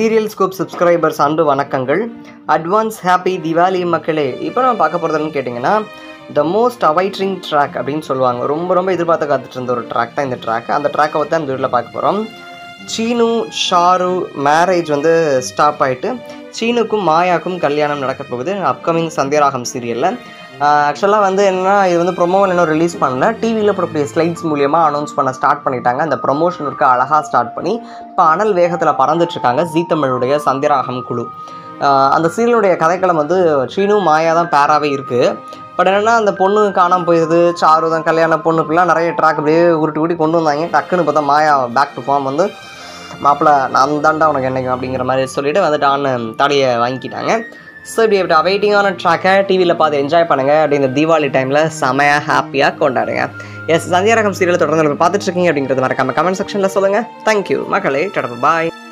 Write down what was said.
serial scope subscribers அன்பு வணக்கங்கள் advance happy Diwali மக்களே இப்போ நம்ம பார்க்க போகிறதுன்னு கேட்டிங்கன்னா த மோஸ்ட் அவைட்ரிங் ட்ராக் அப்படின்னு சொல்லுவாங்க ரொம்ப ரொம்ப எதிர்பார்த்து காத்துட்டு இருந்த ஒரு ட்ராக் தான் இந்த ட்ராக் அந்த ட்ராக்கை வந்து அந்த வீட்டில் பார்க்க போகிறோம் சீனு ஷாரு மேரேஜ் வந்து ஸ்டாப் ஆகிட்டு சீனுக்கும் மாயாக்கும் கல்யாணம் நடக்க போகுது அப்கமிங் சந்தியராகம் சீரியலில் ஆக்சுவலாக வந்து என்னன்னா இது வந்து ப்ரொமோவில் இன்னும் ரிலீஸ் பண்ணல டிவியில் போடக்கூடிய ஸ்லைட்ஸ் மூலியமாக அனௌன்ஸ் பண்ண ஸ்டார்ட் பண்ணிட்டாங்க அந்த ப்ரொமோஷன் இருக்க அழகாக ஸ்டார்ட் பண்ணி இப்போ அனல் வேகத்தில் பறந்துட்டுருக்காங்க ஜீ தமிழுடைய சந்தியராகம் குழு ஆஹ் அந்த சீரியலுடைய கதைக்களம் வந்து சீனு மாயா தான் பேராகவே இருக்குது பட் என்னென்னா அந்த பொண்ணு காணாமல் போயிடுது சாரு தான் கல்யாண பொண்ணுக்குலாம் நிறைய ட்ராக் அப்படியே உருட்டி உருட்டி கொண்டு வந்தாங்க டக்குன்னு பார்த்தா மாயா பேக் டு ஃபார்ம் வந்து மாப்பிள்ளை நான் தாண்டா உனக்கு என்னைக்கும் அப்படிங்கிற மாதிரி சொல்லிட்டு வந்துட்டான்னு தாலியை வாங்கிக்கிட்டாங்க ஸோ இப்படி இப்படி அவைட்டிங்கான ட்ராக்கை டிவியில் பார்த்து என்ஜாய் பண்ணுங்கள் அப்படி இந்த தீபாவளி டைமில் செமையாக ஹாப்பியாக கொண்டாடுங்க எஸ் சந்தியா ரகம் சீரியல் தொடர்ந்து பார்த்துட்டு இருக்கீங்க அப்படிங்கிறது மறக்காம கமெண்ட் செக்ஷனில் சொல்லுங்கள் தேங்க்யூ மக்களே டடப்பு பாய்